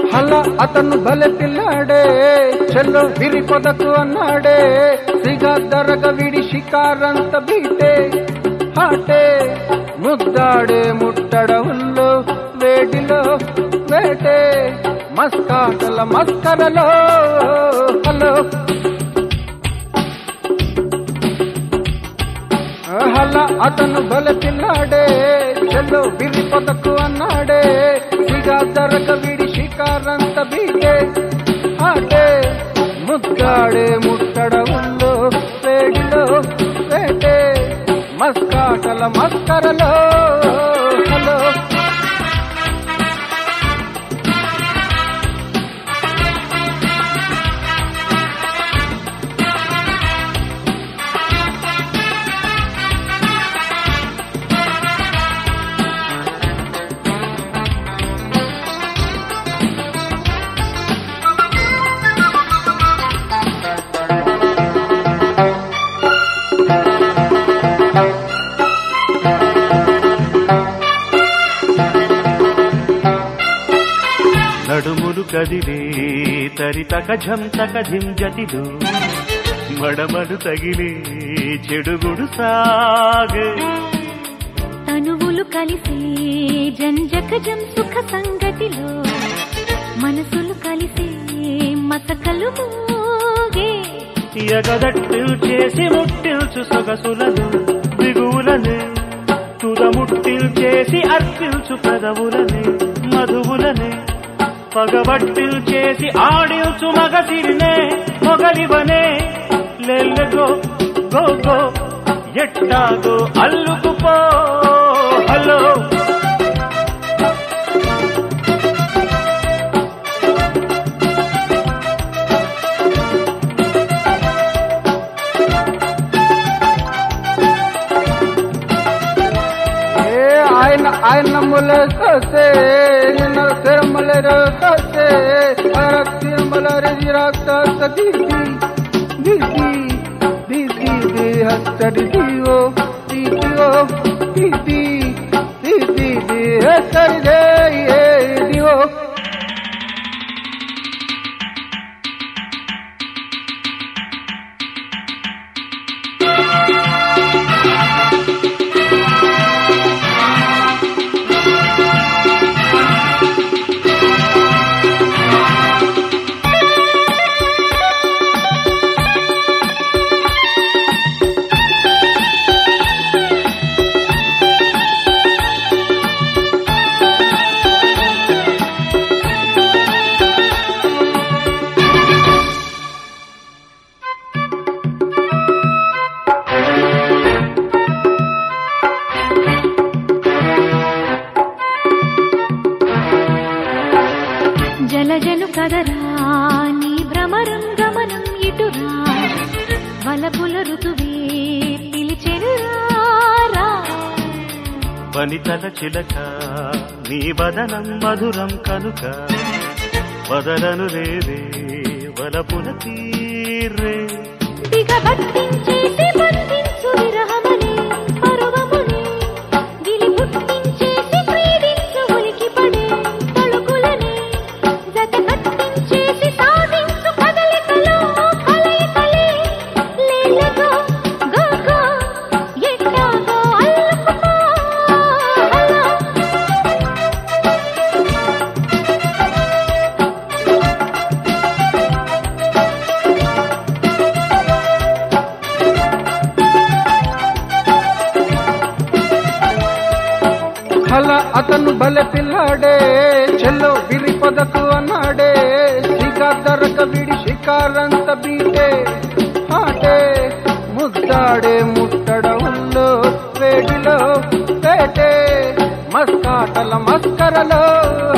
హల అతను భలే పిల్లాడే చెల్లో విరి పొదకు అన్నాడే సిగా దరగ విడి షికారంత బీటే హాటే ముద్దాడే ముట్టడవుల్లో వేడిలో వేటే మస్కాటల మస్కరలో హలో హల అతను బల పిల్లాడే చెల్లో విరి పొదకు అన్నాడే సిగా దరక విడి షికారంత బీటే ఆటే ముద్దాడే ముట్టడవుల్లో వేడిలో వేటే మస్కాటల మస్కరలో హలో నడుములు కదిలే తరితక ఝంతక ధింజతిలు మడమలు తగిలే చెడుగుడు సాగే తనువులు కలిసి జంజకజం సుఖ సంగతిలో మనసులు కలిసి మసకలు మోగే ఎగదట్టిల్ చేసి ముట్టిల్చు సొగసులను దిగువులని తుదముట్టిల్ చేసి అర్పిల్చు పెదవులని మధువులని పగబట్టిల్ చేసి ఆడిల్చు మగసిరినే మొగలివనే లెల్లగో గో గో ఎట్టాగో అల్లుకుపో హలో ఏ ఆయన ఆయన ములే కసే నిన్న తిరుమల కసే అర తిరుమల రాత దీది దీది దీది ది హస్తడి దివో దీదివో దీది దీది ది హస్తడి దే ఏ దివో జలజలు కదరా నీ భ్రమరం గమనం ఇటురా వలపుల ఋతువే పిలిచెనురా వనితల చిలక నీ వదనం మధురం కనుక వదలను రేరే వలపుల తీరే దిగబట్టించేసి బంధించు విరహమని పరువముని గిలి పుట్టించేసి పీడించు ఉలికి పడే తలుకులని జత కట్టించేసి సాధించు కదలికలో కలయికలే లేలగో గోగో ఎట్టాగో అల్లుకుపో హలో హల అతను బల పిల్లాడే చెల్లో విరి పొదకు అన్నాడే సిగా దరక విడి షికారంత బీటే ఆటే ముద్దాడే ముట్టడవుల్లో వేడిలో వేటే మస్కాటల మస్కరలో